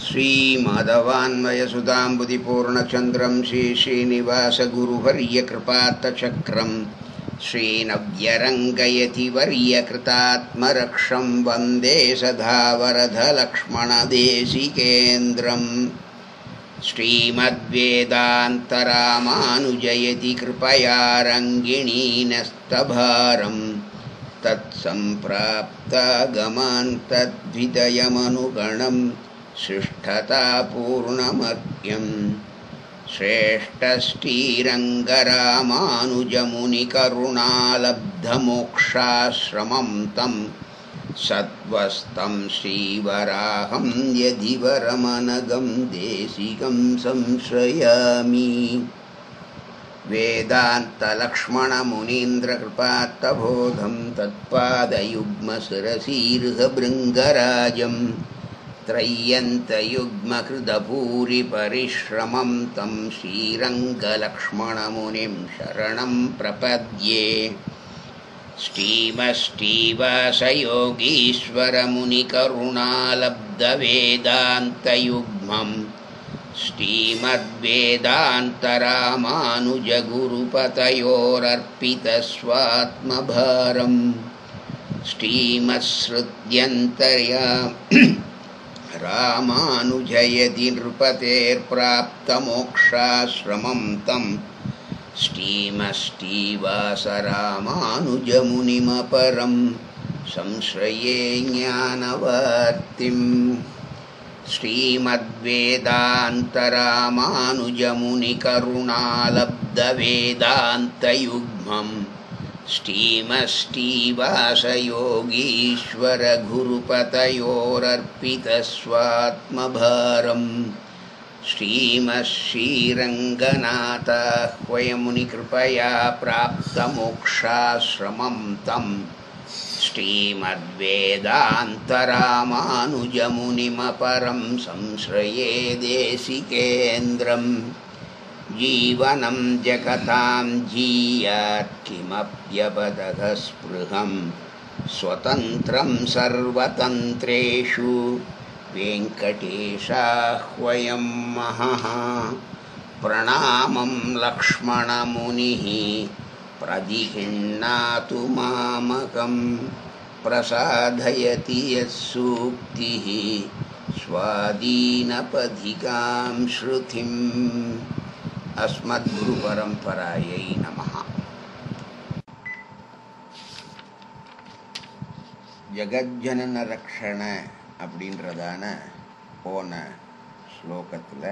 श्रीमाधवान्वयसुधाम्बुधिपूर्णचन्द्रं श्रीश्रीनिवासगुरुवर्यकृपात्तचक्रं श्रीनव्यरङ्गयति वर्यकृतात्मरक्षं वन्दे सदा वरदलक्ष्मणदेशिकेन्द्रम् श्रीमद्वेदान्तरामानुजयति कृपया रङ्गिणीनस्तभारम् तत्सम्प्राप्तागमान् तद्विदयमनुगणम् शिष्ठतापूर्णमर्घ्यम् श्रेष्ठश्रीरङ्गरामानुजमुनिकरुणालब्धमोक्षाश्रमं तं सत्त्वस्तं श्रीवराहं यदि वरमनगं देशिकं संश्रयामि वेदान्तलक्ष्मणमुनीन्द्रकृपात्तबोधं तत्पादयुग्मशिरसीर्हभृङ्गराजं त्रय्यन्तयुग्मकृतभूरिपरिश्रमं तं श्रीरङ्गलक्ष्मणमुनिं शरणं प्रपद्ये श्रीमष्टीवशयोगीश्वरमुनिकरुणालब्धवेदान्तयुग्मम् श्रीमद्वेदान्तरामानुजगुरुपतयोरर्पितस्वात्मभारम् श्रीमत्सृत्यन्तर्या रामानुजयति नृपतेर्प्राप्तमोक्षाश्रमं तं श्रीमष्टीवासरामानुजमुनिमपरं संश्रये ज्ञानवर्तिम् श्रीमद्वेदान्तरामानुजमुनिकरुणालब्धवेदान्तयुग्मम् श्रीमष्टीवासयोगीश्वरगुरुपतयोरर्पितस्वात्मभारम् श्रीमश्रीरङ्गनाथाह्वयमुनिकृपया प्राप्तमोक्षाश्रमं तम् श्रीमद्वेदान्तरामानुजमुनिमपरं संश्रये देशिकेन्द्रम् जीवनं जगतां जीयात् किमप्यपदघस्पृहं स्वतन्त्रं सर्वतन्त्रेषु वेङ्कटेशाह्वयं महः प्रणामं लक्ष्मणमुनिः प्रदिहिण्णातु मामकं प्रसादयति यत्सूक्तिः स्वादीनपधिकां श्रुतिम् अस्मद्गुरुपरम्परायै नमः ஜகஜனன ரக்ஷண அப்படின்றதான போன ஸ்லோகத்தில்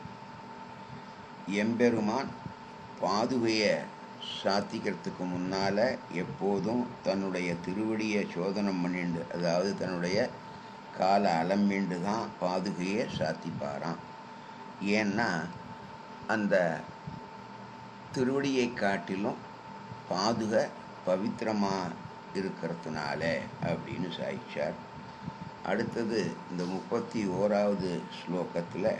எம்பெருமான் பாதுகையை சாத்திக்கிறதுக்கு முன்னால் எப்போதும் தன்னுடைய திருவடியை சோதனம் பண்ணிண்டு அதாவது தன்னுடைய காலை அலம்பிண்டு தான் பாதுகையை சாத்திப்பாராம் ஏன்னா அந்த திருவடியை காட்டிலும் பாதுகை பவித்திரமாக இருக்கிறதுனால அப்படின்னு சாய்ச்சார் அடுத்தது இந்த முப்பத்தி ஓராவது ஸ்லோகத்தில்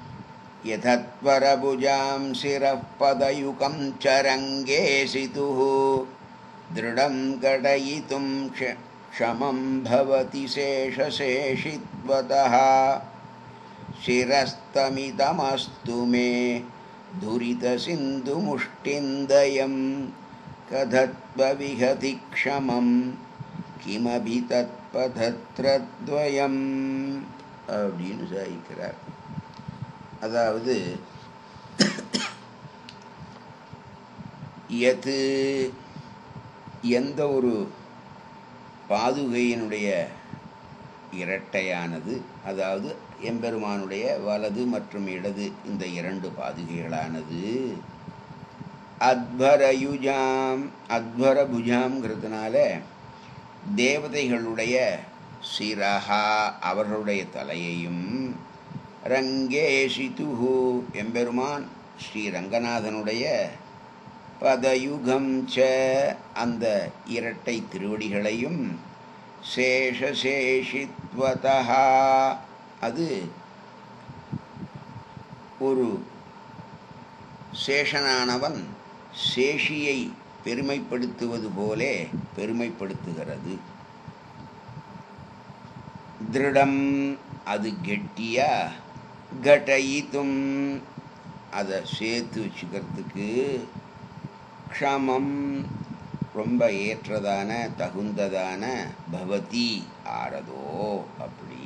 यथत्वरभुजां शिरः पदयुगं च रङ्गेसितुः दृढं गडयितुं क्ष क्षमं भवति शेषशेषित्वतः शिरस्तमिदमस्तु मे दुरितसिन्धुमुष्टिन्दयं कथत्वविहति क्षमं किमपि तत्पथत्रद्वयम् அப்படின்னு சாய்க்கிறார் அதாவது எது எந்த ஒரு பாதுகையினுடைய இரட்டையானது அதாவது எம்பெருமானுடைய வலது மற்றும் இடது இந்த இரண்டு பாதுகைகளானது அத்வரயுஜாம் அத்வர புஜாம்ங்கிறதுனால தேவதைகளுடைய சிரஹா அவர்களுடைய தலையையும் ரங்கேஷிதுஹு எம்பெருமான் ஸ்ரீ ரங்கநாதனுடைய பதயுகம் ச அந்த இரட்டை திருவடிகளையும் சேஷசேஷித்வதா அது ஒரு சேஷனானவன் சேஷியை பெருமைப்படுத்துவது போலே பெருமைப்படுத்துகிறது திருடம் அது கெட்டியா கடயித்தும் அதை சேர்த்து வச்சுக்கிறதுக்கு க்ஷமம் ரொம்ப ஏற்றதான தகுந்ததான பவதி ஆறதோ அப்படி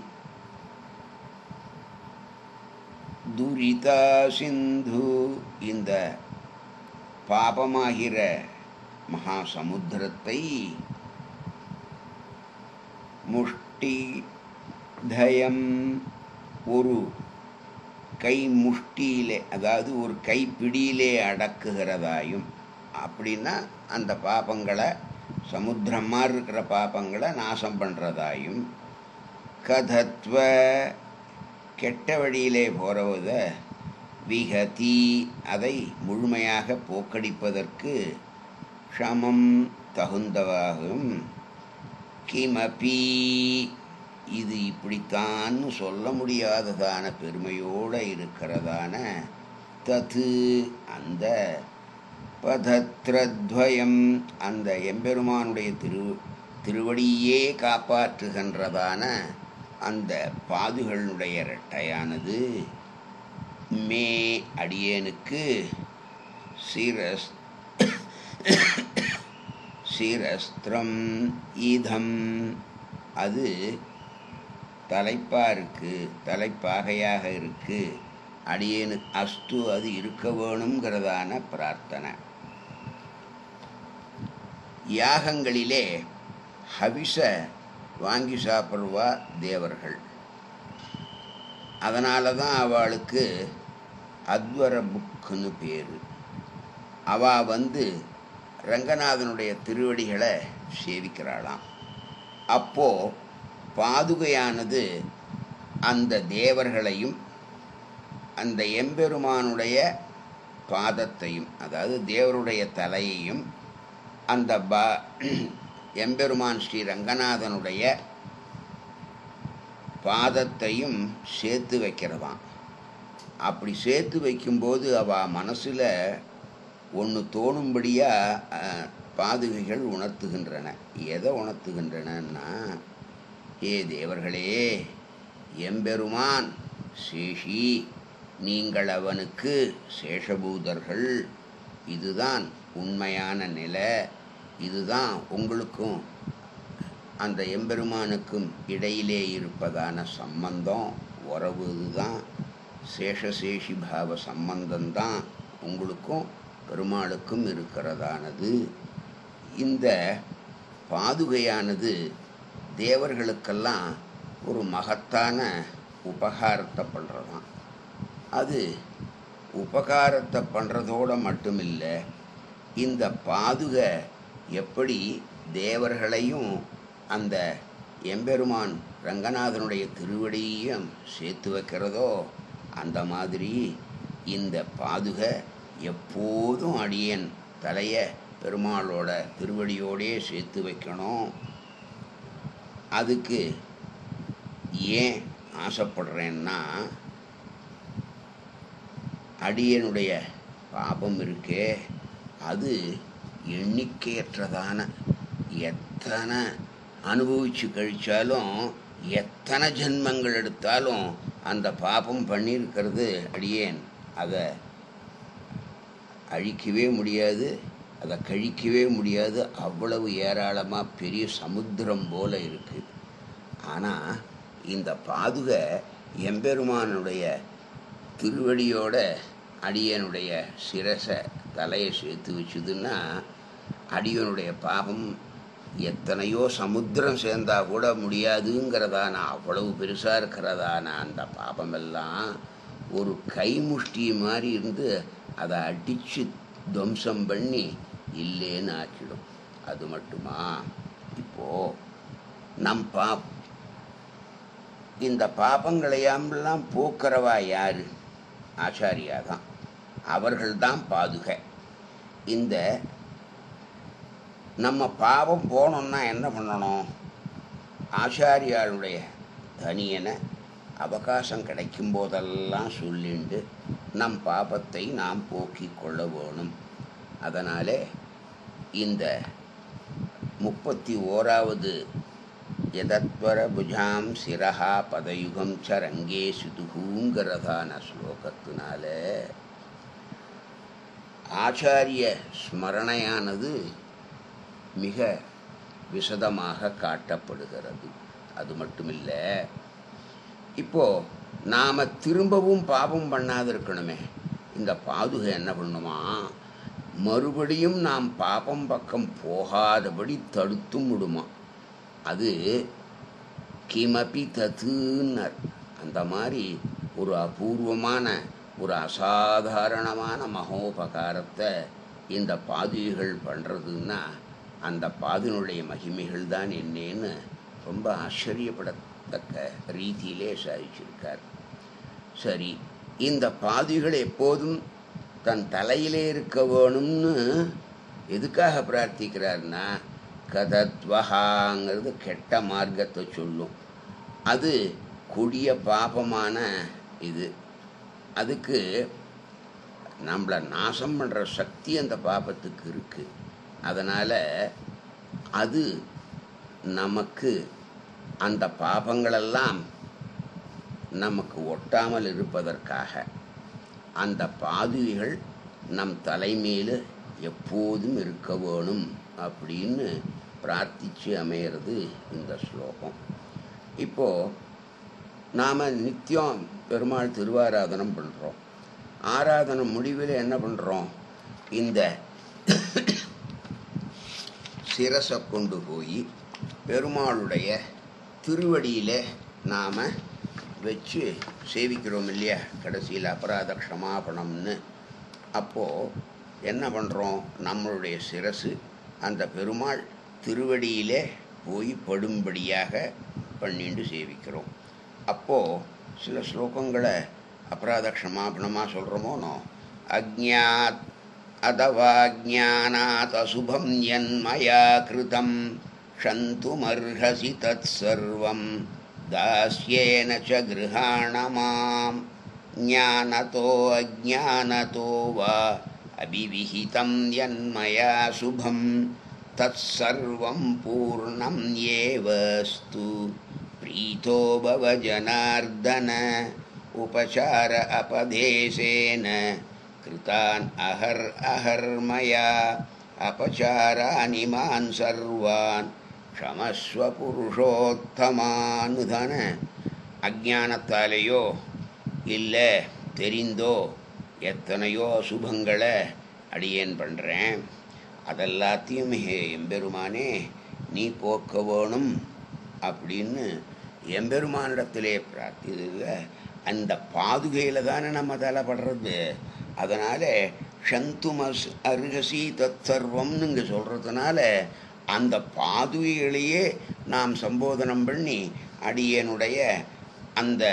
துரிதா சிந்து இந்த பாபமாகிற மகா சமுத்திரத்தை முஷ்டி தயம் ஒரு கை முஷ்டியிலே அதாவது ஒரு கைப்பிடியிலே அடக்குகிறதாயும் அப்படின்னா அந்த பாபங்களை சமுத்திரம் மாதிரி இருக்கிற பாபங்களை நாசம் பண்ணுறதாயும் கதத்வ கெட்ட வழியிலே போகிறவத விகதி அதை முழுமையாக போக்கடிப்பதற்கு க்ஷமம் தகுந்தவாகும் கிமபி இது இப்படித்தான்னு சொல்ல முடியாததான பெருமையோடு இருக்கிறதான தத்து அந்த பதத்ரத்வயம் அந்த எம்பெருமானுடைய திரு திருவடியே காப்பாற்றுகின்றதான அந்த பாதுகளுடைய இரட்டையானது மே அடியேனுக்கு சிரஸ் சிரஸ்திரம் ஈதம் அது தலைப்பாக இருக்கு தலைப்பாகையாக இருக்கு அடியேனு அஸ்து அது இருக்க வேணுங்கிறதான பிரார்த்தனை யாகங்களிலே ஹவிச வாங்கி சாப்பிடுவா தேவர்கள் அதனால தான் அவளுக்கு அத்வர புக்குன்னு பேர் அவ வந்து ரங்கநாதனுடைய திருவடிகளை சேவிக்கிறாளாம் அப்போ பாதுகையானது அந்த தேவர்களையும் அந்த எம்பெருமானுடைய பாதத்தையும் அதாவது தேவருடைய தலையையும் அந்த பா எம்பெருமான் ஸ்ரீ ரங்கநாதனுடைய பாதத்தையும் சேர்த்து வைக்கிறதாம் அப்படி சேர்த்து வைக்கும்போது அவ மனசில் ஒன்று தோணும்படியாக பாதுகைகள் உணர்த்துகின்றன எதை உணர்த்துகின்றனன்னா ஏ தேவர்களே எம்பெருமான் சேஷி நீங்கள் அவனுக்கு சேஷபூதர்கள் இதுதான் உண்மையான நிலை இதுதான் உங்களுக்கும் அந்த எம்பெருமானுக்கும் இடையிலே இருப்பதான சம்பந்தம் உறவு இதுதான் சேஷசேஷி பாவ சம்பந்தம்தான் உங்களுக்கும் பெருமாளுக்கும் இருக்கிறதானது இந்த பாதுகையானது தேவர்களுக்கெல்லாம் ஒரு மகத்தான உபகாரத்தை பண்ணுறதாம் அது உபகாரத்தை பண்ணுறதோடு மட்டுமில்லை இந்த பாதுகை எப்படி தேவர்களையும் அந்த எம்பெருமான் ரங்கநாதனுடைய திருவடியையும் சேர்த்து வைக்கிறதோ அந்த மாதிரி இந்த பாதுகை எப்போதும் அடியேன் தலையை பெருமாளோட திருவடியோடே சேர்த்து வைக்கணும் அதுக்கு ஏன் ஆசைப்படுறேன்னா அடியனுடைய பாபம் இருக்கே அது எண்ணிக்கையற்றதான எத்தனை அனுபவிச்சு கழிச்சாலும் எத்தனை ஜென்மங்கள் எடுத்தாலும் அந்த பாபம் பண்ணியிருக்கிறது அடியேன் அதை அழிக்கவே முடியாது அதை கழிக்கவே முடியாது அவ்வளவு ஏராளமாக பெரிய சமுத்திரம் போல இருக்குது ஆனால் இந்த பாதுகை எம்பெருமானுடைய திருவடியோட அடியனுடைய சிரசை தலையை சேர்த்து வச்சுதுன்னா அடியனுடைய பாபம் எத்தனையோ சமுத்திரம் சேர்ந்தா கூட முடியாதுங்கிறதான அவ்வளவு பெருசாக இருக்கிறதான அந்த பாபமெல்லாம் ஒரு கைமுஷ்டி மாதிரி இருந்து அதை அடித்து துவம்சம் பண்ணி இல்லேன்னு ஆக்கிடும் அது மட்டுமா இப்போது நம் பா இந்த பாபங்களையெல்லாம் போக்குறவா யாரு ஆச்சாரியா தான் அவர்கள்தான் பாதுகை இந்த நம்ம பாவம் போகணுன்னா என்ன பண்ணணும் ஆச்சாரியாளுடைய தனியனை அவகாசம் கிடைக்கும் போதெல்லாம் சொல்லிண்டு நம் பாபத்தை நாம் போக்கிக் கொள்ள வேணும் அதனாலே இந்த முப்பத்தி ஓராவது எதத்வர புஜாம் சிரஹா பதயுகம் ச ரங்கே சுதுகுங்கிறதான ஸ்லோகத்தினால ஆச்சாரிய ஸ்மரணையானது மிக விசதமாக காட்டப்படுகிறது அது மட்டுமில்லை இப்போ நாம் திரும்பவும் பாபம் பண்ணாது இருக்கணுமே இந்த பாதுகை என்ன பண்ணுமா மறுபடியும் நாம் பாபம் பக்கம் போகாதபடி தடுத்தும் விடுமா அது கிமபி தத்துன்னர் அந்த மாதிரி ஒரு அபூர்வமான ஒரு அசாதாரணமான மகோபகாரத்தை இந்த பாதுகைகள் பண்ணுறதுன்னா அந்த பாதினுடைய மகிமைகள் தான் என்னன்னு ரொம்ப ஆச்சரியப்படத்தக்க ரீதியிலே சாதிச்சிருக்கார் சரி இந்த பாதிகள் எப்போதும் தன் தலையிலே இருக்க வேணும்னு எதுக்காக பிரார்த்திக்கிறார்னா கதத்வஹாங்கிறது கெட்ட மார்க்கத்தை சொல்லும் அது கொடிய பாபமான இது அதுக்கு நம்மளை நாசம் பண்ணுற சக்தி அந்த பாபத்துக்கு இருக்குது அதனால் அது நமக்கு அந்த பாபங்களெல்லாம் நமக்கு ஒட்டாமல் இருப்பதற்காக அந்த பாதுகைகள் நம் தலைமையில் எப்போதும் இருக்க வேணும் அப்படின்னு பிரார்த்திச்சு அமையிறது இந்த ஸ்லோகம் இப்போது நாம் நித்தியம் பெருமாள் திருவாராதனம் பண்ணுறோம் ஆராதனம் முடிவில் என்ன பண்ணுறோம் இந்த சிரசை கொண்டு போய் பெருமாளுடைய திருவடியில் நாம் வச்சு சேவிக்கிறோம் இல்லையா கடைசியில் அபராத க்ஷமாபணம்னு அப்போது என்ன பண்ணுறோம் நம்மளுடைய சிரசு அந்த பெருமாள் திருவடியிலே போய் படும்படியாக பண்ணிட்டு சேவிக்கிறோம் அப்போது சில ஸ்லோகங்களை அபராத க்ஷமாபணமாக சொல்கிறோமோனோ அஜ்ஞாத் अथवा ज्ञानात् अशुभं यन्मया कृतं क्षन्तुमर्हसि तत्सर्वं दास्येन च गृहाण मां ज्ञानतो अज्ञानतो वा अभिविहितं यन्मया शुभं तत्सर्वं पूर्णम् एवस्तु प्रीतो भव जनार्दन उपचार अपदेशेन कृतान् अहर् अहर्मया अपचारानि मान् सर्वान् க்ஷமஸ்வ புருஷோத்தமானுதான அஜானத்தாலேயோ இல்லை தெரிந்தோ எத்தனையோ சுபங்களை அடியேன் பண்ணுறேன் அதெல்லாத்தையும் ஹே எம்பெருமானே நீ போக்க வேணும் அப்படின்னு எம்பெருமானிடத்திலே பிரார்த்திதில் அந்த பாதுகையில் தானே நம்ம தலைப்படுறது அதனால் ஷந்துமஸ் அருகசி தத்சர்வம்னு இங்கே சொல்கிறதுனால அந்த பாதுகைகளையே நாம் சம்போதனம் பண்ணி அடியனுடைய அந்த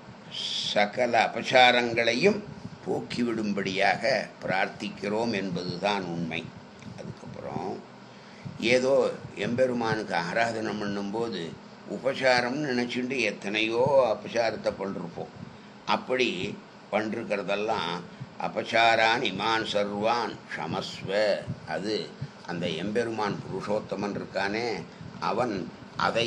சகல அபசாரங்களையும் போக்கிவிடும்படியாக பிரார்த்திக்கிறோம் என்பதுதான் உண்மை அதுக்கப்புறம் ஏதோ எம்பெருமானுக்கு ஆராதனை பண்ணும்போது உபசாரம்னு நினச்சிட்டு எத்தனையோ அபசாரத்தை பண்ணிருப்போம் அப்படி பண்ணிருக்கிறதெல்லாம் அபசாரான் இமான் சர்வான் க்ஷமஸ்வ அது அந்த எம்பெருமான் புருஷோத்தமன் இருக்கானே அவன் அதை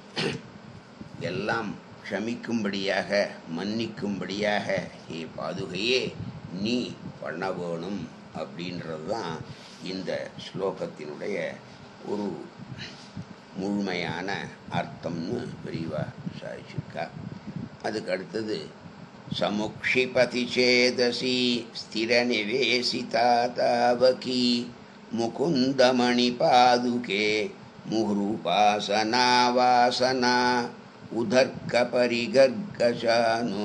எல்லாம் க்ஷமிக்கும்படியாக மன்னிக்கும்படியாக ஹே பாதுகையே நீ பண்ண வேணும் அப்படின்றது தான் இந்த ஸ்லோகத்தினுடைய ஒரு முழுமையான அர்த்தம்னு விரிவாக சாதிச்சிருக்கா அதுக்கு அடுத்தது சமுக்ஷிபதி சேதசி ஸ்திர நிவேசிதா தாவகி முகுந்தமணி பாதுகே முகுருபாசனா வாசனா உதர்க்க பரிகர்கசானு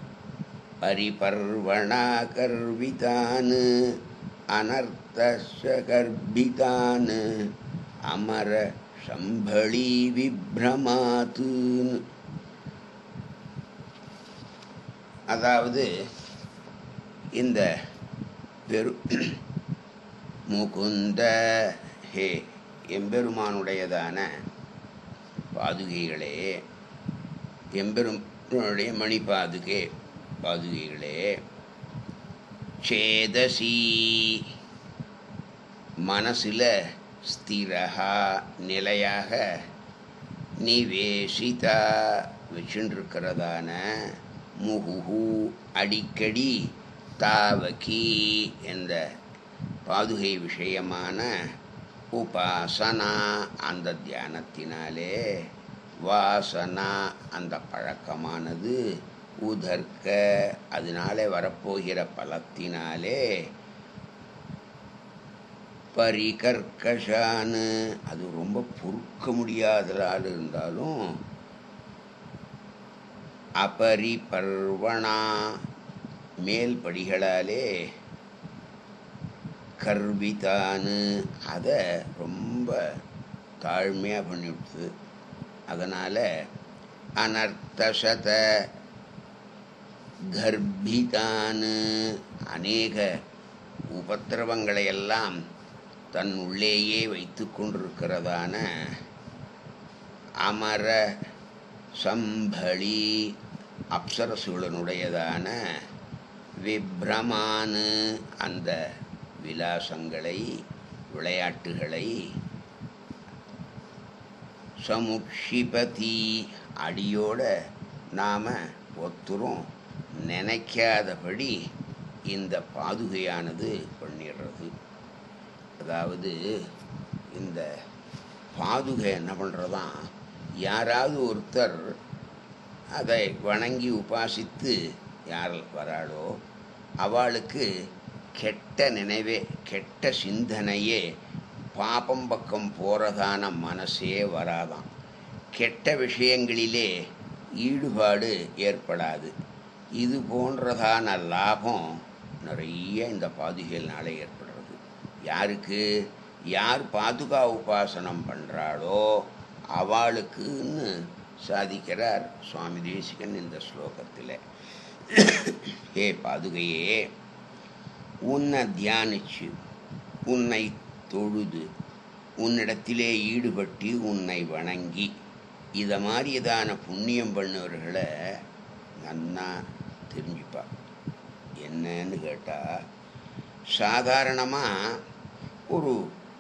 பரிபர்வணா கர்விதான் அனர்த்தச கர்ப்பிதான் அமர சம்பளி விப்ரமாத்துன்னு அதாவது இந்த பெரு முகுந்த ஹே எம்பெருமானுடையதான பாதுகைகளே எம்பெருமானுடைய மணி பாதுகே பாதுகைகளே சேதசி மனசில் ஸ்திரகா நிலையாக நிவேசிதா வச்சுருக்கிறதான முகுஹு அடிக்கடி தாவகி என்ற பாதுகை விஷயமான உபாசனா அந்த தியானத்தினாலே வாசனா அந்த பழக்கமானது உதர்க்க அதனாலே வரப்போகிற பலத்தினாலே பரிகர்கஷான்னு அது ரொம்ப பொறுக்க முடியாததால் இருந்தாலும் அபரிபர்வணா மேல் படிகளாலே கர்விதான்னு அதை ரொம்ப தாழ்மையாக பண்ணிவிடுது அதனால் அனர்த்தசத கர்ப்பிதான்னு அநேக உபத்திரவங்களை எல்லாம் தன் உள்ளேயே வைத்து கொண்டிருக்கிறதான அமர சம்பளி அப்சரசுகளுடையதான விப்ரமானு அந்த விலாசங்களை விளையாட்டுகளை சமுக்ஷிபதி அடியோட நாம் ஒத்துரும் நினைக்காதபடி இந்த பாதுகையானது பண்ணிடுறது அதாவது இந்த பாதுகை என்ன பண்ணுறதான் யாராவது ஒருத்தர் அதை வணங்கி உபாசித்து யார் வராளோ அவளுக்கு கெட்ட நினைவே கெட்ட சிந்தனையே பாபம் பக்கம் போகிறதான மனசே வராதாம் கெட்ட விஷயங்களிலே ஈடுபாடு ஏற்படாது இது போன்றதான லாபம் நிறைய இந்த பாதுகையினால ஏற்படுறது யாருக்கு யார் பாதுகா உபாசனம் பண்ணுறாளோ அவளுக்குன்னு சாதிக்கிறார் சுவாமி தேசிகன் இந்த ஸ்லோகத்தில் ஹே பாதுகையே உன்னை தியானிச்சு உன்னை தொழுது உன்னிடத்திலே ஈடுபட்டு உன்னை வணங்கி இதை மாதிரியதான புண்ணியம் பண்ணவர்களை நன்னா தெரிஞ்சுப்பா என்னன்னு கேட்டால் சாதாரணமாக ஒரு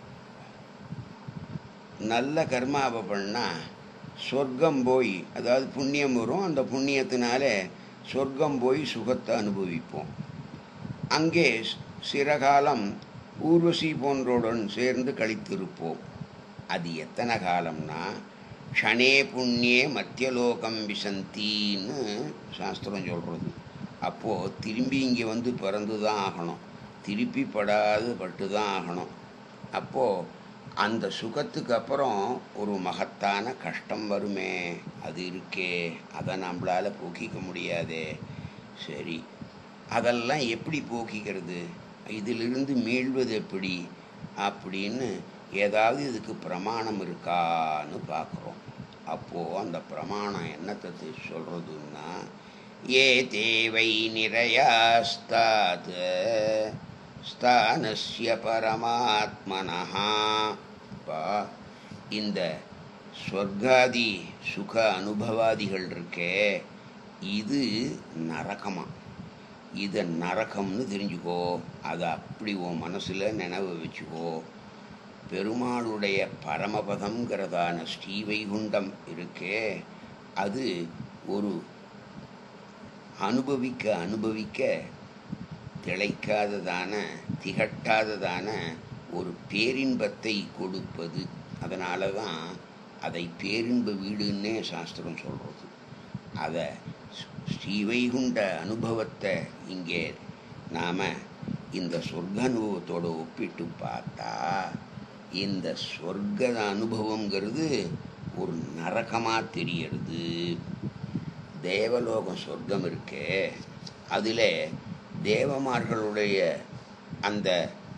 நல்ல கர்மாவை பண்ணால் சொர்க்கம் போய் அதாவது புண்ணியம் வரும் அந்த புண்ணியத்தினால சொர்க்கம் போய் சுகத்தை அனுபவிப்போம் அங்கே சிறகாலம் ஊர்வசி போன்றோடன் சேர்ந்து கழித்திருப்போம் அது எத்தனை காலம்னா க்ஷணே புண்ணியே மத்தியலோகம் விசந்தின்னு சாஸ்திரம் சொல்கிறது அப்போது திரும்பி இங்கே வந்து பிறந்து தான் ஆகணும் திருப்பி படாது பட்டு தான் ஆகணும் அப்போது அந்த சுகத்துக்கு அப்புறம் ஒரு மகத்தான கஷ்டம் வருமே அது இருக்கே அதை நம்மளால் போக்கிக்க முடியாதே சரி அதெல்லாம் எப்படி போக்கிக்கிறது இதிலிருந்து மீள்வது எப்படி அப்படின்னு ஏதாவது இதுக்கு பிரமாணம் இருக்கான்னு பார்க்குறோம் அப்போது அந்த பிரமாணம் என்னத்தை சொல்கிறதுன்னா ஏ தேவை நிறையாஸ்தாத் ஸ்தானஸ்ய பரமாத்மனஹா பா இந்த சொர்க்காதி சுக அனுபவாதிகள் இருக்கே இது நரகமா இதை நரகம்னு தெரிஞ்சுக்கோ அதை அப்படி உன் மனசில் நினைவு வச்சுக்கோ பெருமாளுடைய பரமபதம்ங்கிறதான ஸ்ரீவைகுண்டம் இருக்கே அது ஒரு அனுபவிக்க அனுபவிக்க திளைக்காததான திகட்டாததான ஒரு பேரின்பத்தை கொடுப்பது அதனால தான் அதை பேரின்ப வீடுன்னே சாஸ்திரம் சொல்கிறது அதை ஸ்ரீவைகுண்ட அனுபவத்தை இங்கே நாம் இந்த சொர்க்க அனுபவத்தோடு ஒப்பிட்டு பார்த்தா இந்த சொர்க்க அனுபவங்கிறது ஒரு நரகமாக தெரியறது தேவலோகம் சொர்க்கம் இருக்கே அதில் தேவமார்களுடைய அந்த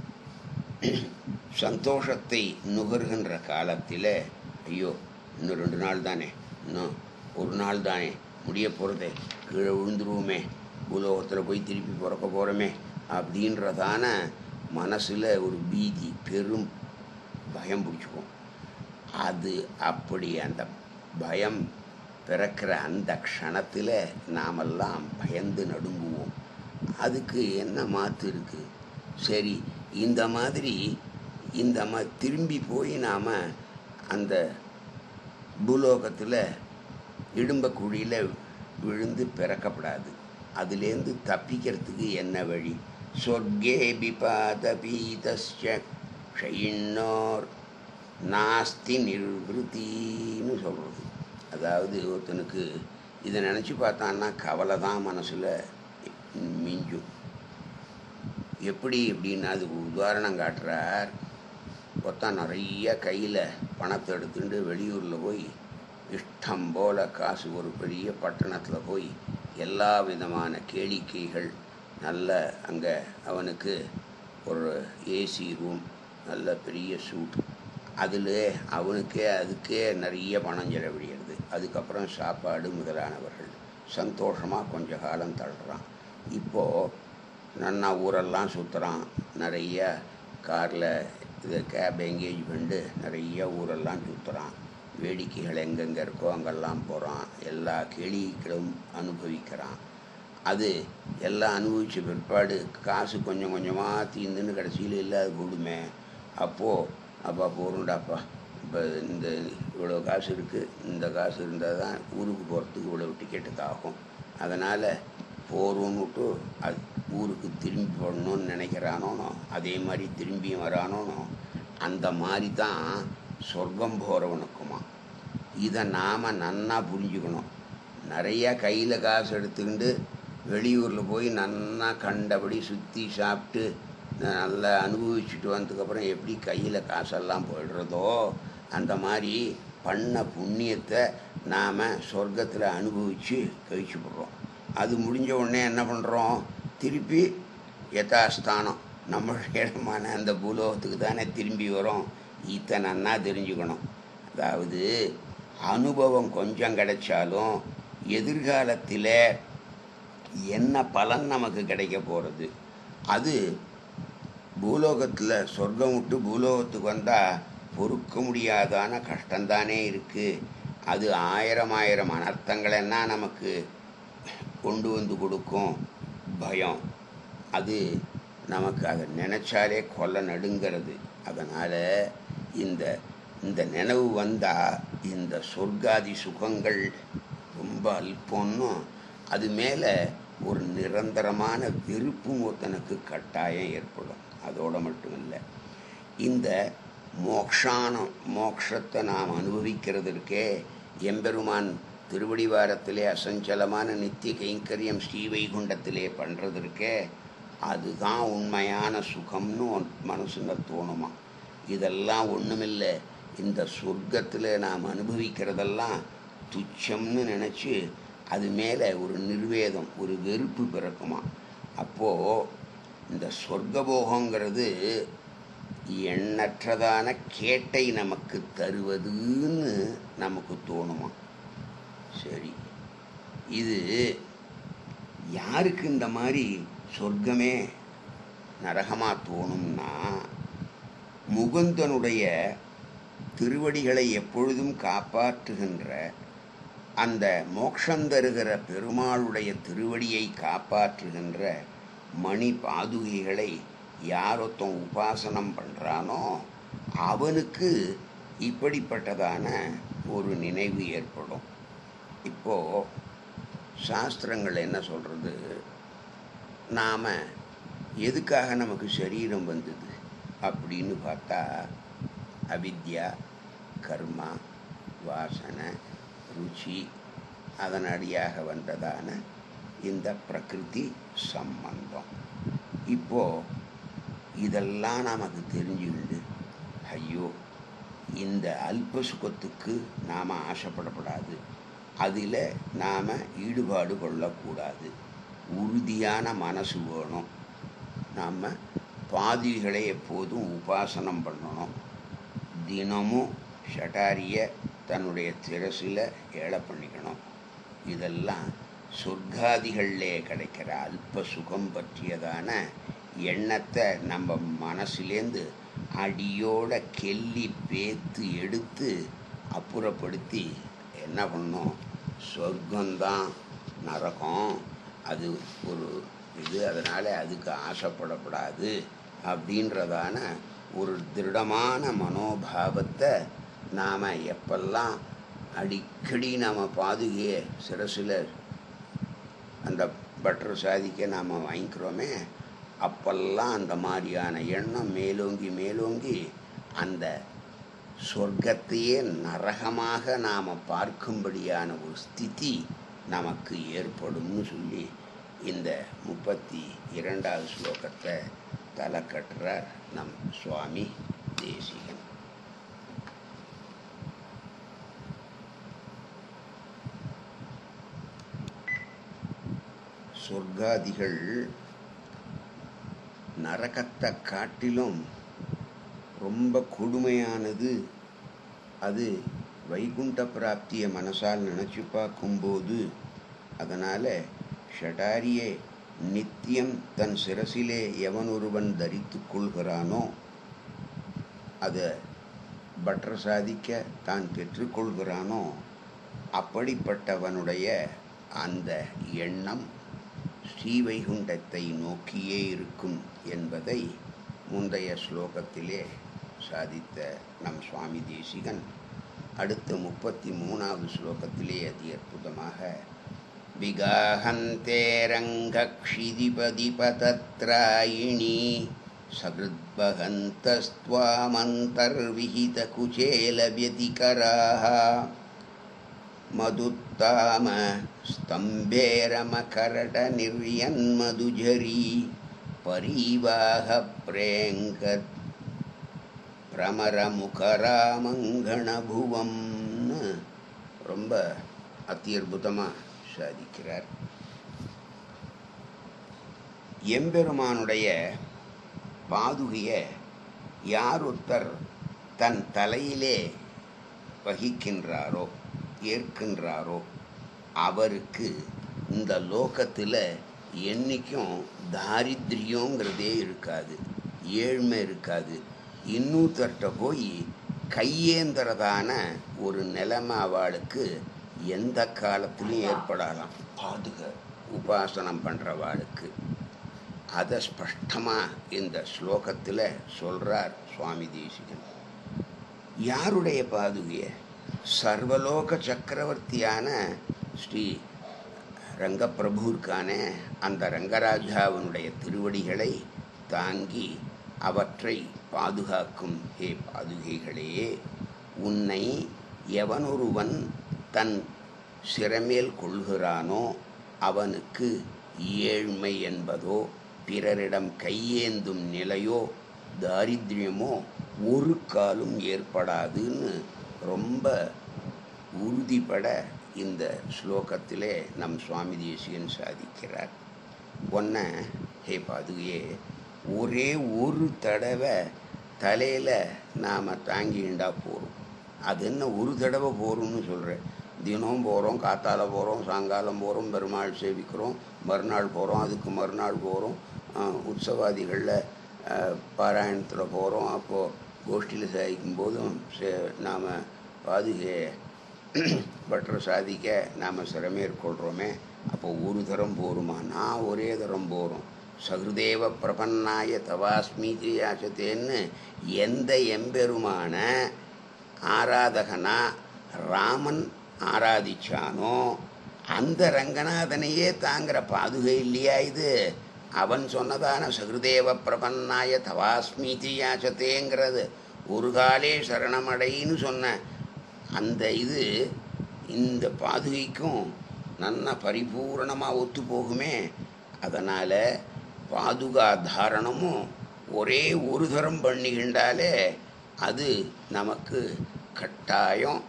சந்தோஷத்தை நுகர்கின்ற காலத்தில் ஐயோ இன்னும் ரெண்டு நாள் தானே இன்னும் ஒரு நாள் தானே முடிய போகிறதே கீழே விழுந்துருவோமே பூலோகத்தில் போய் திருப்பி பிறக்க போகிறோமே அப்படின்றதான மனசில் ஒரு பீதி பெரும் பயம் பிடிச்சிக்கும் அது அப்படி அந்த பயம் பிறக்கிற அந்த க்ஷணத்தில் நாமெல்லாம் பயந்து நடுங்குவோம் அதுக்கு என்ன மாற்று இருக்குது சரி இந்த மாதிரி இந்த மா திரும்பி போய் நாம் அந்த பூலோகத்தில் இடும்ப குழியில் விழுந்து பிறக்கப்படாது அதுலேருந்து தப்பிக்கிறதுக்கு என்ன வழி சொர்க்கே பிபாத பீதஸ்ய ஷயின்னோர் நாஸ்தி நிர்வൃத்தின்னு சொல்கிறது அதாவது ஒருத்தனுக்கு இதை நினச்சி பார்த்தான்னா கவலை தான் மனசில் மிஞ்சும் எப்படி அப்படின்னு அதுக்கு உதாரணம் காட்டுறார் ஒருத்தன் நிறைய கையில் பணத்தை எடுத்துட்டு வெளியூரில் போய் இஷ்டம் போல் காசு ஒரு பெரிய பட்டணத்தில் போய் எல்லா விதமான கேளிக்கைகள் நல்ல அங்கே அவனுக்கு ஒரு ஏசி ரூம் நல்ல பெரிய சூட் அதில் அவனுக்கே அதுக்கே நிறைய பணம் செலவழிகிறது அதுக்கப்புறம் சாப்பாடு முதலானவர்கள் சந்தோஷமாக கொஞ்ச காலம் தள்ளுறான் இப்போது நன்னா ஊரெல்லாம் சுற்றுறான் நிறைய காரில் இது கேப் என்கேஜ்மெண்ட்டு நிறைய ஊரெல்லாம் சுற்றுறான் வேடிக்கைகள் எங்கெங்கே இருக்கோ அங்கெல்லாம் போகிறான் எல்லா கேளிகளும் அனுபவிக்கிறான் அது எல்லாம் அனுபவித்த பிற்பாடு காசு கொஞ்சம் கொஞ்சமாக தீர்ந்துன்னு கடைசியில் இல்லாத போடுமே அப்போது அப்பா போகிறோண்டாப்பா இப்போ இந்த இவ்வளோ காசு இருக்குது இந்த காசு இருந்தால் தான் ஊருக்கு போகிறதுக்கு இவ்வளோ டிக்கெட்டுக்கு ஆகும் அதனால் போகிறோன்னுட்டு அது ஊருக்கு திரும்பி போடணும்னு நினைக்கிறானோனோ அதே மாதிரி திரும்பியும் வரானோனோ அந்த மாதிரி தான் சொர்க்கம் போகிறவனுக்குமா இதை நாம் நன்னா புரிஞ்சுக்கணும் நிறைய கையில் காசு எடுத்துக்கிட்டு வெளியூரில் போய் நன்னா கண்டபடி சுற்றி சாப்பிட்டு நல்லா அனுபவிச்சுட்டு வந்ததுக்கப்புறம் எப்படி கையில் காசெல்லாம் போயிடுறதோ அந்த மாதிரி பண்ண புண்ணியத்தை நாம் சொர்க்கத்தில் அனுபவித்து கழிச்சு போடுறோம் அது முடிஞ்ச உடனே என்ன பண்ணுறோம் திருப்பி யதாஸ்தானம் நம்மளுடைய இடமான அந்த பூலோகத்துக்கு தானே திரும்பி வரோம் இதை நன்னா தெரிஞ்சுக்கணும் அதாவது அனுபவம் கொஞ்சம் கிடைச்சாலும் எதிர்காலத்தில் என்ன பலன் நமக்கு கிடைக்க போகிறது அது பூலோகத்தில் சொர்க்கம் விட்டு பூலோகத்துக்கு வந்தால் பொறுக்க முடியாதான கஷ்டம்தானே இருக்குது அது ஆயிரம் ஆயிரம் அனர்த்தங்களென்னா நமக்கு கொண்டு வந்து கொடுக்கும் பயம் அது நமக்கு அதை நினச்சாலே கொல்ல நடுங்கிறது அதனால் இந்த இந்த நினைவு வந்தால் இந்த சொர்க்காதி சுகங்கள் ரொம்ப அல்பம்னும் அது மேலே ஒரு நிரந்தரமான வெறுப்பும் ஒருத்தனுக்கு கட்டாயம் ஏற்படும் அதோடு மட்டும் இல்லை இந்த மோக்ஷானம் மோக்ஷத்தை நாம் அனுபவிக்கிறதற்கே எம்பெருமான் திருவடிவாரத்திலே அசஞ்சலமான நித்திய கைங்கரியம் ஸ்ரீவைகுண்டத்திலே பண்ணுறதற்கே அதுதான் உண்மையான சுகம்னு உன் மனசுல தோணுமா இதெல்லாம் ஒன்றுமில்லை இந்த சொர்க்கத்தில் நாம் அனுபவிக்கிறதெல்லாம் துச்சம்னு நினச்சி அது மேலே ஒரு நிர்வேதம் ஒரு வெறுப்பு பிறக்குமா அப்போது இந்த சொர்க்கபோகங்கிறது எண்ணற்றதான கேட்டை நமக்கு தருவதுன்னு நமக்கு தோணுமா சரி இது யாருக்கு இந்த மாதிரி சொர்க்கமே நரகமாக தோணும்னா முகுந்தனுடைய திருவடிகளை எப்பொழுதும் காப்பாற்றுகின்ற அந்த மோட்சந்தருகிற பெருமாளுடைய திருவடியை காப்பாற்றுகின்ற மணி பாதுகைகளை யாரொத்தன் உபாசனம் பண்ணுறானோ அவனுக்கு இப்படிப்பட்டதான ஒரு நினைவு ஏற்படும் இப்போது சாஸ்திரங்கள் என்ன சொல்கிறது நாம் எதுக்காக நமக்கு சரீரம் வந்தது அப்படின்னு பார்த்தா அவித்யா கர்மா வாசனை ருச்சி அதனடியாக வந்ததான இந்த பிரகிருதி சம்பந்தம் இப்போது இதெல்லாம் நமக்கு தெரிஞ்சுக்கிண்டு ஐயோ இந்த அல்ப சுகத்துக்கு நாம் ஆசைப்படப்படாது அதில் நாம் ஈடுபாடு கொள்ளக்கூடாது உறுதியான மனசு வேணும் நாம் பாதிகளை எப்போதும் உபாசனம் பண்ணணும் தினமும் ஷட்டாரியை தன்னுடைய திரசில் ஏழை பண்ணிக்கணும் இதெல்லாம் சொர்க்காதிகளிலே கிடைக்கிற அல்ப சுகம் பற்றியதான எண்ணத்தை நம்ம மனசுலேருந்து அடியோட கெல்லி பேத்து எடுத்து அப்புறப்படுத்தி என்ன பண்ணோம் சொர்க்கம்தான் நரகம் அது ஒரு இது அதனால் அதுக்கு ஆசைப்படக்கூடாது அப்படின்றதான ஒரு திருடமான மனோபாவத்தை நாம் எப்பெல்லாம் அடிக்கடி நாம் பாதுகையை சிரசில் அந்த பட்டர் சாதிக்க நாம் வாங்கிக்கிறோமே அப்பெல்லாம் அந்த மாதிரியான எண்ணம் மேலோங்கி மேலோங்கி அந்த சொர்க்கத்தையே நரகமாக நாம் பார்க்கும்படியான ஒரு ஸ்திதி நமக்கு ஏற்படும்னு சொல்லி இந்த முப்பத்தி இரண்டாவது ஸ்லோகத்தை தலை கட்டுறார் நம் சுவாமி தேசிகன் சொர்க்காதிகள் நரகத்தை காட்டிலும் ரொம்ப கொடுமையானது அது வைகுண்ட பிராப்தியை மனசால் நினச்சி பார்க்கும்போது அதனால் ஷடாரியே நித்தியம் தன் சிரசிலே எவன் ஒருவன் தரித்து கொள்கிறானோ அதை பற்ற சாதிக்க தான் பெற்றுக்கொள்கிறானோ அப்படிப்பட்டவனுடைய அந்த எண்ணம் ஸ்ரீவைகுண்டத்தை நோக்கியே இருக்கும் என்பதை முந்தைய ஸ்லோகத்திலே சாதித்த நம் சுவாமி தேசிகன் அடுத்த முப்பத்தி மூணாவது ஸ்லோகத்திலே அதி அற்புதமாக விகாஹந்தே ரங்கக்ஷிதிபதிபதத்ராயிணி सकृद्वहन्तस्त्वामन्तर्विहितकुचेलव्यतिकराः मदुत्ताम स्तम्भेरमकरटनिर्यन्मधुझरी परीवाहप्रेङ्कत् பிரமரமுகராமங்கணபுவம்னு ரொம்ப அத்தியுதமாக சாதிக்கிறார் எம்பெருமானுடைய பாதுகையை யார் ஒருத்தர் தன் தலையிலே வகிக்கின்றாரோ ஏற்கின்றாரோ அவருக்கு இந்த லோகத்தில் என்றைக்கும் தாரித்ரியங்கிறதே இருக்காது ஏழ்மை இருக்காது இன்னொருத்தர்கிட்ட போய் கையேந்திரதான ஒரு நிலைமை அவளுக்கு எந்த காலத்திலையும் ஏற்படலாம் பாதுக உபாசனம் பண்ணுறவாளுக்கு அதை ஸ்பஷ்டமாக இந்த ஸ்லோகத்தில் சொல்கிறார் சுவாமி தேசிகன் யாருடைய பாதுகைய சர்வலோக சக்கரவர்த்தியான ஸ்ரீ ரங்கப்பிரபு இருக்கானே அந்த ரங்கராஜாவினுடைய திருவடிகளை தாங்கி அவற்றை பாதுகாக்கும் ஹே பாதுகைகளே உன்னை எவனொருவன் தன் சிறமேல் கொள்கிறானோ அவனுக்கு ஏழ்மை என்பதோ பிறரிடம் கையேந்தும் நிலையோ தாரித்ரியமோ ஒரு காலும் ஏற்படாதுன்னு ரொம்ப உறுதிப்பட இந்த ஸ்லோகத்திலே நம் சுவாமி தேசியன் சாதிக்கிறார் ஒன்ன ஹே பாதுகையே ஒரே ஒரு தடவை தலையில் நாம் தாங்கிண்டா போகிறோம் அது என்ன ஒரு தடவை போகிறோம்னு சொல்கிறேன் தினம் போகிறோம் காத்தால போகிறோம் சாயங்காலம் போகிறோம் பெருமாள் சேவிக்கிறோம் மறுநாள் போகிறோம் அதுக்கு மறுநாள் போகிறோம் உற்சவாதிகளில் பாராயணத்தில் போகிறோம் அப்போது கோஷ்டியில் சாதிக்கும் போதும் நாம் பாதுகையை பட்டர் சாதிக்க நாம் சிரமேற்கொள்கிறோமே அப்போ ஒரு தரம் போருமா நான் ஒரே தரம் போகிறோம் சகுதேவ பிரபன்னாய தவாஸ்மீதி யாசத்தேன்னு எந்த எம்பெருமான ஆராதகனா ராமன் ஆராதிச்சானோ அந்த ரங்கநாதனையே தாங்கிற பாதுகை இல்லையா இது அவன் சொன்னதான சகுதேவ பிரபன்னாய தவாஸ்மீதி யாசத்தேங்கிறது ஒரு காலே சரணமடைன்னு சொன்ன அந்த இது இந்த பாதுகைக்கும் நல்ல பரிபூரணமாக ஒத்து போகுமே அதனால் பாதுகா தாரணமும் ஒரே ஒரு தரம் பண்ணிக்கின்றாலே அது நமக்கு கட்டாயம்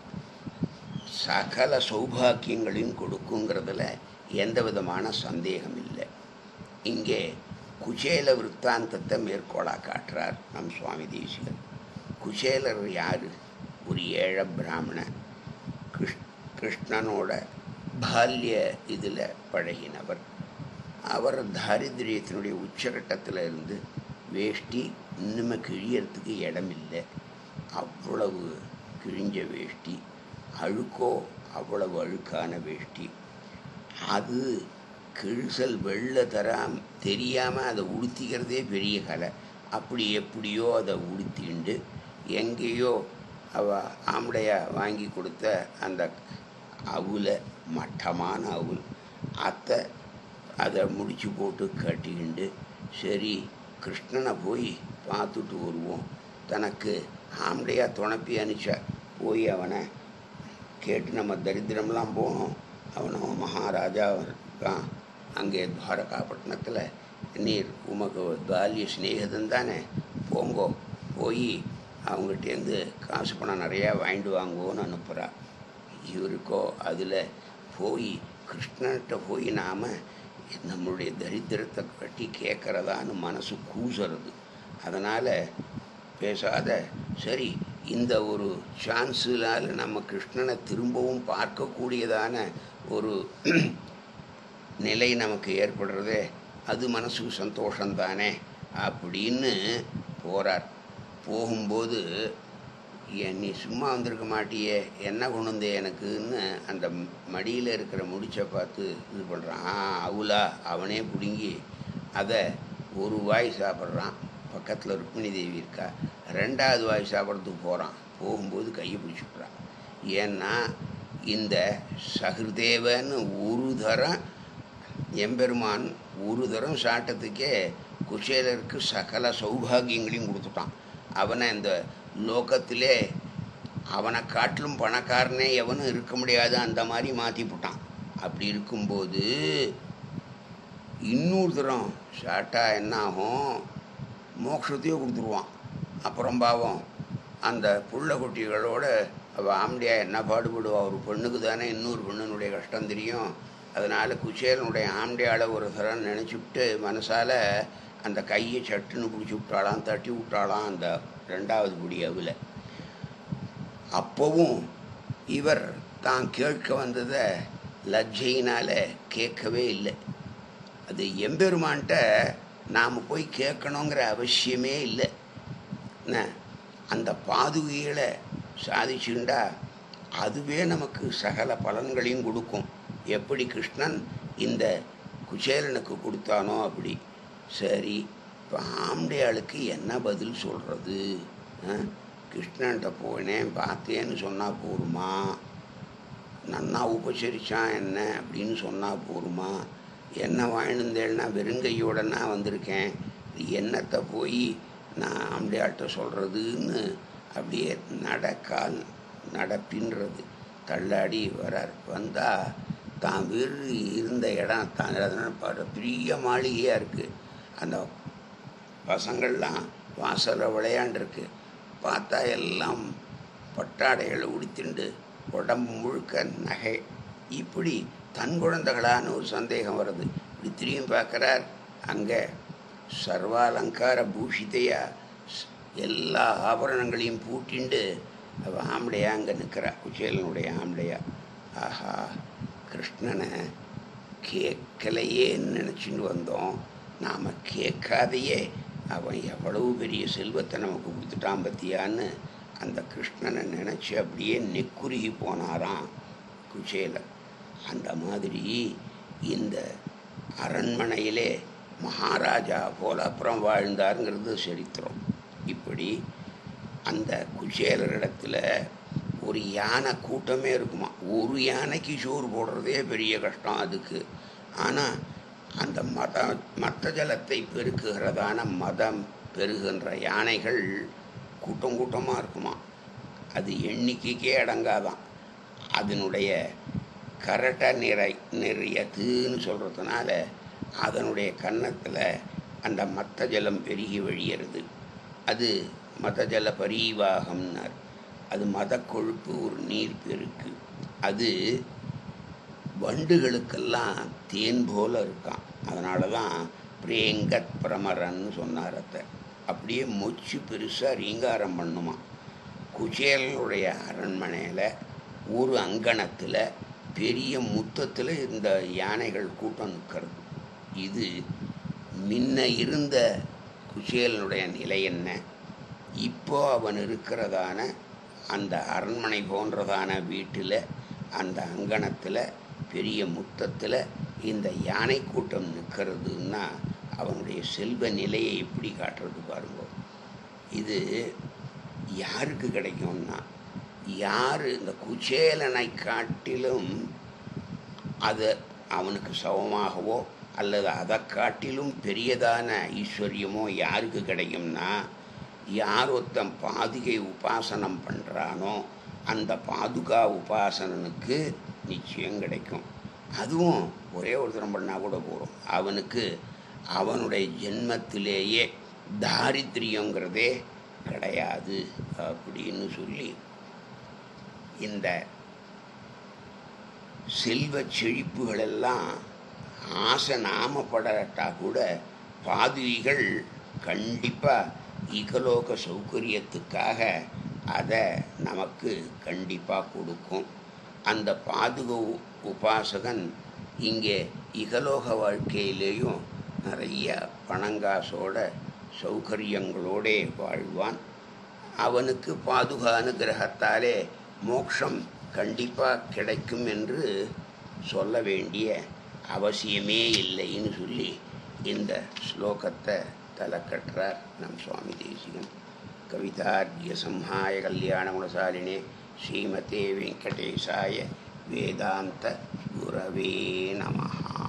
சகல சௌபாக்கியங்களையும் கொடுக்குங்கிறதுல எந்த விதமான சந்தேகம் இல்லை இங்கே குச்சேல விற்த்தாந்தத்தை மேற்கோளாக காட்டுறார் நம் சுவாமி தேசிகன் குச்சேலர் யார் ஒரு ஏழ பிராமணன் கிருஷ் கிருஷ்ணனோட பால்ய இதில் பழகினவர் அவர் தாரித்திரியத்தினுடைய உச்சகட்டத்தில் இருந்து வேஷ்டி இன்னுமே கிழியறதுக்கு இடம் இல்லை அவ்வளவு கிழிஞ்ச வேஷ்டி அழுக்கோ அவ்வளவு அழுக்கான வேஷ்டி அது கிழிசல் வெள்ள தராம தெரியாமல் அதை உடுத்திக்கிறதே பெரிய கலை அப்படி எப்படியோ அதை உடுத்திண்டு எங்கேயோ அவ ஆம்படையா வாங்கி கொடுத்த அந்த அவுல மட்டமான அவுல் அத்தை அதை முடிச்சு போட்டு கட்டிக்கிண்டு சரி கிருஷ்ணனை போய் பார்த்துட்டு வருவோம் தனக்கு ஆம்படையா துணப்பி அனுச்சா போய் அவனை கேட்டு நம்ம தரித்திரம்லாம் போனோம் அவனும் மகாராஜா இருக்கான் அங்கே துவாரகாப்பட்டினத்தில் நீர் உமக்கு பால்ய சிநேகிதன் தானே போங்கோ போய் அவங்ககிட்டேருந்து காசு பணம் நிறையா வாங்கிட்டு வாங்குவோன்னு அனுப்புகிறா இவருக்கோ அதில் போய் கிருஷ்ணன்கிட்ட போய் நாம் நம்மளுடைய தரித்திரத்தை கட்டி கேட்குறதான்னு மனசு கூசுறது அதனால் பேசாத சரி இந்த ஒரு சான்ஸுனால் நம்ம கிருஷ்ணனை திரும்பவும் பார்க்கக்கூடியதான ஒரு நிலை நமக்கு ஏற்படுறதே அது மனசுக்கு சந்தோஷந்தானே அப்படின்னு போகிறார் போகும்போது "ஏன் நீ சும்மா வந்திருக்க மாட்டியே என்ன கொண்டு வந்தே எனக்குன்னு அந்த மடியில் இருக்கிற முடிச்சை பார்த்து இது பண்ணுறான் ஆ அவுலா அவனே பிடுங்கி அதை ஒரு வாய் சாப்பிட்றான் பக்கத்தில் ருக்மிணி தேவி இருக்கா ரெண்டாவது வாய் சாப்பிட்றதுக்கு போகிறான் போகும்போது கையை பிடிச்சிக்கிறான் ஏன்னா இந்த சகிருதேவன்னு ஒரு தரம் எம்பெருமான் ஒரு தரம் சாட்டத்துக்கே குசேலருக்கு சகல சௌபாகியங்களையும் கொடுத்துட்டான் அவனை இந்த லோகத்திலே அவனை காட்டிலும் பணக்காரனே எவனும் இருக்க முடியாது அந்த மாதிரி மாற்றி போட்டான் அப்படி இருக்கும்போது இன்னொரு தரம் சாட்டா என்ன ஆகும் மோட்சத்தையே கொடுத்துருவான் அப்புறம் பாவம் அந்த புள்ள குட்டிகளோட அவள் ஆம்படியா என்ன பாடுபடுவா ஒரு பெண்ணுக்கு தானே இன்னொரு பெண்ணினுடைய கஷ்டம் தெரியும் அதனால் குச்சேலனுடைய ஆம்படியால ஒரு தரம் நினச்சிவிட்டு மனசால் அந்த கையை சட்டுன்னு பிடிச்சி விட்டாளாம் தட்டி விட்டாளாம் அந்த ரெண்டாவது குடி அவில் அப்போவும் இவர் தான் கேட்க வந்ததை லஜ்ஜையினால் கேட்கவே இல்லை அது எம்பெருமான்கிட்ட நாம் போய் கேட்கணுங்கிற அவசியமே இல்லை என்ன அந்த பாதுகைகளை சாதிச்சுண்டா அதுவே நமக்கு சகல பலன்களையும் கொடுக்கும் எப்படி கிருஷ்ணன் இந்த குச்சேலனுக்கு கொடுத்தானோ அப்படி சரி இப்போ ஆம்படையாளுக்கு என்ன பதில் சொல்கிறது கிருஷ்ணன்கிட்ட போனேன் பார்த்தேன்னு சொன்னால் போருமா நன்னா உபசரிச்சான் என்ன அப்படின்னு சொன்னால் போருமா என்ன வாழ்ந்தேன்னா வெறுங்கையோட நான் வந்திருக்கேன் இது என்னத்தை போய் நான் ஆம்படையாள்கிட்ட சொல்கிறதுன்னு அப்படியே நடக்கால் நடப்பின்றது தள்ளாடி வரார் வந்தால் தான் வீடு இருந்த இடம் தான் அதனால பாரு, பெரிய மாளிகையாக இருக்குது அந்த பசங்கள்லாம் வாசலில் விளையாண்டுருக்கு பார்த்தா எல்லாம் பட்டாடைகளை உடுத்திண்டு உடம்பு முழுக்க நகை இப்படி தன் குழந்தைகளான ஒரு சந்தேகம் வருது இப்படி திரும்பி பார்க்குறார் அங்கே சர்வாலங்கார பூஷிதையா ஸ்- எல்லா ஆபரணங்களையும் பூட்டிண்டு அவ ஆம்படையா அங்கே நிற்கிறா குச்சேலனுடைய ஆம்படையா ஆஹா கிருஷ்ணனை கேட்கலையேன்னு நினச்சிட்டு வந்தோம் நாம் கேட்காதையே அவன் எவ்வளவு பெரிய செல்வத்தை நமக்கு கொடுத்துட்டான் பத்தியான்னு அந்த கிருஷ்ணனை நினச்சி அப்படியே நெக்குருகி போனாராம் குச்சேலன் அந்த மாதிரி இந்த அரண்மனையிலே மகாராஜா போல அப்புறம் வாழ்ந்தாருங்கிறது சரித்திரம் இப்படி அந்த குச்சேலரிடத்துல ஒரு யானை கூட்டமே இருக்குமா ஒரு யானைக்கு சோறு போடுறதே பெரிய கஷ்டம் அதுக்கு ஆனால் அந்த மத மத்த ஜலத்தை பெருக்குகிறதான மதம் பெருகுகின்ற யானைகள் கூட்டம் கூட்டமாக இருக்குமா அது எண்ணிக்கைக்கே அடங்காதான் அதனுடைய கரட்ட நிறை நிறையத்துன்னு சொல்கிறதுனால அதனுடைய கன்னத்தில் அந்த மத்த ஜலம் பெருகி வழியிறது அது மத ஜல பரீவாகம்னார் அது மத கொழுப்பு ஒரு நீர் பெருக்கு அது வண்டுகளுக்கெல்லாம் தேன் போல இருக்கான் அதனால தான் பிரேங்கத் பிரமரன்னு சொன்னார் அத்தை அப்படியே மொச்சு பெருசாக ரீங்காரம் பண்ணுமா குச்சேலனுடைய அரண்மனையில் ஒரு அங்கணத்தில் பெரிய முத்தத்தில் இந்த யானைகள் கூட்டம் நிற்கிறது இது முன்ன இருந்த குச்சேலனுடைய நிலை என்ன இப்போ அவன் இருக்கிறதான அந்த அரண்மனை போன்றதான வீட்டில் அந்த அங்கணத்தில் பெரிய முத்தத்தில் இந்த யானை கூட்டம் நிற்கிறதுன்னா அவனுடைய செல்வ நிலையை எப்படி காட்டுறது பாருங்க இது யாருக்கு கிடைக்கும்னா யார் இந்த குச்சேலனை காட்டிலும் அது அவனுக்கு சமமாகவோ அல்லது அதை காட்டிலும் பெரியதான ஐஸ்வர்யமோ யாருக்கு கிடைக்கும்னா யார் ஒருத்தன் பாதுகை உபாசனம் பண்ணுறானோ அந்த பாதுகா உபாசனனுக்கு நிச்சயம் கிடைக்கும் அதுவும் ஒரே ஒருத்தரம் பண்ணால் கூட போகிறோம் அவனுக்கு அவனுடைய ஜென்மத்திலேயே தாரித்ரியங்கிறதே கிடையாது அப்படின்னு சொல்லி இந்த செல்வ செழிப்புகளெல்லாம் ஆசை நாமப்படட்டா கூட பாதுகிகள் கண்டிப்பாக இகலோக சௌகரியத்துக்காக அதை நமக்கு கண்டிப்பாக கொடுக்கும் அந்த பாதுக உ- உபாசகன் இங்கே இகலோக வாழ்க்கையிலேயும் நிறைய பணங்காசோட சௌகரியங்களோடே வாழ்வான் அவனுக்கு பாதுகா அனுகிரகத்தாலே மோட்சம் கண்டிப்பாக கிடைக்கும் என்று சொல்ல வேண்டிய அவசியமே இல்லைன்னு சொல்லி இந்த ஸ்லோகத்தை தலைக்கட்டுறார் நம் சுவாமி தேசிகன் கவிதார்ய சம்ஹாய கல்யாண குணசாலினே ஸ்ரீமதே வெங்கடேசாய வேதாந்த குரவே நமஹா